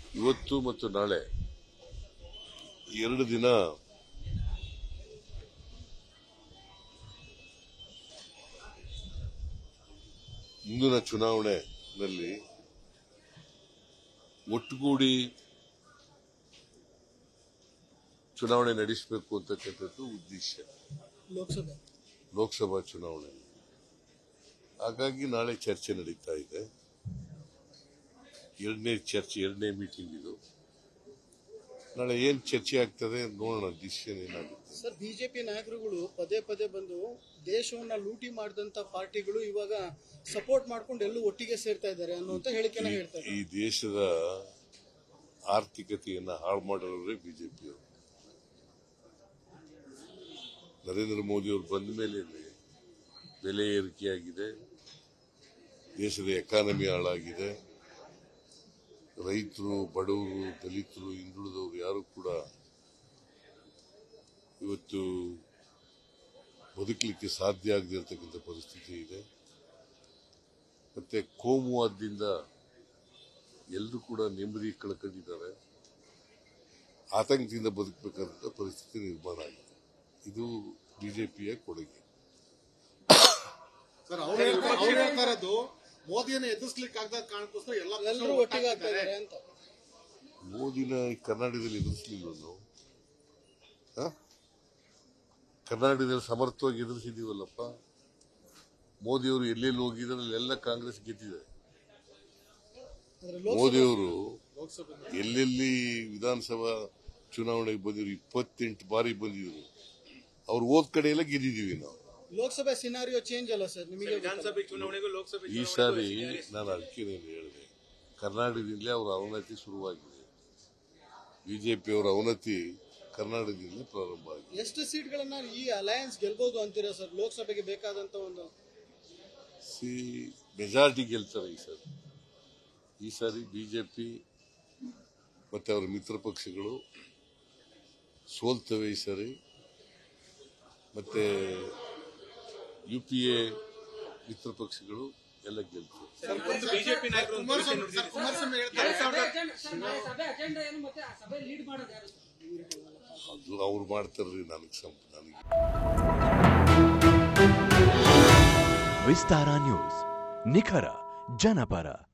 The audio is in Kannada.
ಇವತ್ತು ಮತ್ತು ನಾಳೆ ಎರಡು ದಿನ ಮುಂದಿನ ಚುನಾವಣೆಯಲ್ಲಿ ಒಟ್ಟುಗೂಡಿ ಚುನಾವಣೆ ನಡೆಸಬೇಕು ಅಂತಕ್ಕಂಥದ್ದು ಉದ್ದೇಶ ಲೋಕಸಭೆ ಲೋಕಸಭಾ ಚುನಾವಣೆ ಹಾಗಾಗಿ ನಾಳೆ ಚರ್ಚೆ ನಡೀತಾ ಇದೆ ಎರಡನೇ ಚರ್ಚೆ ಎರಡನೇ ಮೀಟಿಂಗ್ ಇದು ನಾಳೆ ಏನ್ ಚರ್ಚೆ ಆಗ್ತದೆ ನೋಡೋಣ ಡಿಸಿಷನ್ ಏನಾಗುತ್ತೆ ಸರ್ ಬಿಜೆಪಿ ನಾಯಕರುಗಳು ಪದೇ ಪದೇ ಬಂದು ದೇಶವನ್ನ ಲೂಟಿ ಮಾಡಿದಂತ ಪಾರ್ಟಿಗಳು ಇವಾಗ ಸಪೋರ್ಟ್ ಮಾಡ್ಕೊಂಡು ಎಲ್ಲೂ ಒಟ್ಟಿಗೆ ಸೇರ್ತಾ ಇದ್ದಾರೆ ಅನ್ನುವಂತ ಹೇಳಿಕೆನ ಹೇಳ್ತಾರೆ ಈ ದೇಶದ ಆರ್ಥಿಕತೆಯನ್ನ ಹಾಳು ಮಾಡಿರೋರೇ ಬಿಜೆಪಿಯವರು ನರೇಂದ್ರ ಮೋದಿ ಅವರು ಬಂದ ಮೇಲೆ ಬೆಲೆ ಏರಿಕೆಯಾಗಿದೆ ದೇಶದ ಎಕಾನಮಿ ಹಾಳಾಗಿದೆ ರೈತರು ಬಡವರು ದಲಿತರು ಹಿಂದುಳಿದವರು ಯಾರು ಕೂಡ ಇವತ್ತು ಬದುಕಲಿಕ್ಕೆ ಸಾಧ್ಯ ಆಗದೆ ಇರತಕ್ಕಂಥ ಪರಿಸ್ಥಿತಿ ಇದೆ ಮತ್ತೆ ಕೋಮುವಾದದಿಂದ ಎಲ್ಲರೂ ಕೂಡ ನೆಮ್ಮದಿ ಕಳ್ಕೊಂಡಿದ್ದಾರೆ ಆತಂಕದಿಂದ ಬದುಕಬೇಕಾದಂತ ಪರಿಸ್ಥಿತಿ ನಿರ್ಮಾಣ ಆಗಿದೆ ಇದು ಬಿಜೆಪಿಯ ಕೊಡುಗೆ ಸರ್ ಅವ್ರು ಹೇಳ್ತಾ- ಅವ್ರು ಹೇಳ್ತಾ ಇರೋದು ಮೋದಿಯನ್ನು ಎದುರಿಸ್ಲಿಕ್ಕೆ ಆಗದ ಕಾರಣಕ್ಕೋಸ್ಕರ ಎಲ್ಲ ಎಲ್ಲರೂ ಒಟ್ಟಿಗೆ ಆಗ್ತಾ ಇದ್ದಾರೆ ಅಂತ ಮೋದಿನ ಈ ಕರ್ನಾಟಕದಲ್ಲಿ ಎದುರಿಸಲಿಲ್ಲ ನಾವು ಹ? ಕರ್ನಾಟಕದಲ್ಲಿ ಸಮರ್ಥವಾಗಿ ಎದುರಿಸಿದೀವಲ್ಲಪ್ಪ ಮೋದಿಯವರು ಎಲ್ಲೆಲ್ಲಿ ಹೋಗಿದ್ದಾರೆ ಅಲ್ಲೆಲ್ಲ ಕಾಂಗ್ರೆಸ್ ಗೆದ್ದಿದೆ ಅಂದ್ರೆ ಲೋಕಸಭೆ ಮೋದಿಯವರು ಲೋಕಸಭೆ ಎಲ್ಲೆಲ್ಲಿ ವಿಧಾನಸಭಾ ಚುನಾವಣೆಗೆ ಬಂದಿದ್ರು ಇಪ್ಪತ್ತೆಂಟು ಬಾರಿ ಬಂದಿದ್ರು ಅವ್ರು ಹೋದ್ ಕಡೆ ಎಲ್ಲ ಗೆದ್ದಿದೀವಿ ನಾವು ಲೋಕಸಭೆ ಸಿನಾರಿಯೋ ಚೇಂಜ್ ಅಲ್ಲ ಸರ್ ನಿಮಗೆ ವಿಧಾನಸಭೆ ಚುನಾವಣೆಗೂ ಲೋಕಸಭೆ ಈ ಸಾರಿ ನಾನು ಅದಕ್ಕೆ ಹೇಳಿದೆ ಕರ್ನಾಟಕದಿಂದಲೇ ಅವರ ಅವನತಿ ಶುರುವಾಗಿದೆ ಬಿಜೆಪಿಯವರ ಅವನತಿ ಕರ್ನಾಟಕದಿಂದ ಪ್ರಾರಂಭ ಆಗಿದೆ ಎಷ್ಟು ಸೀಟ್ಗಳನ್ನ ಈ ಅಲಯನ್ಸ್ ಗೆಲ್ಬಹುದು ಅಂತೀರಾ ಸರ್ ಲೋಕಸಭೆಗೆ ಬೇಕಾದಂತ ಒಂದು ಸಿ ಮೆಜಾರಿಟಿ ಗೆಲ್ತಾರೆ ಈ ಸಾರಿ ಈ ಸಾರಿ ಬಿಜೆಪಿ ಮತ್ತೆ ಅವರ ಮಿತ್ರ ಪಕ್ಷಗಳು ಸೋಲ್ತವೆ ಈ ಸಾರಿ ಮತ್ತೆ ಯು ಪಿ ಎ ಮಿತ್ರ ಪಕ್ಷಗಳು ಎಲ್ಲ ಗೆಲ್ತವೆ ಬಿಜೆಪಿ ನಾಯಕರು ಒಂದು ಭವಿಷ್ಯ ಕುಮಾರಸ್ವಾಮಿ ನುಡಿದಿದ್ದಾರೆ. ಸರ್, ಕುಮಾರಸ್ವಾಮಿ ಹೇಳ್ತಾರೆ ಸಭೆ ಅಜೆಂಡಾ ಸರ್, ನಾಳೆ ಸಭೆ ಅಜೆಂಡಾ ಏನು ಮತ್ತೆ ಆ ಸಭೆ ಲೀಡ್ ಮಾಡೋದು ಯಾರು ಸರ್? ಅದು ಅವ್ರು ಮಾಡ್ತಾರ್ರಿ ನನಗೆ ಸಂಪ ನನಗೆ ವಿಸ್ತಾರ ನ್ಯೂಸ್ ನಿಖರ ಜನಪರ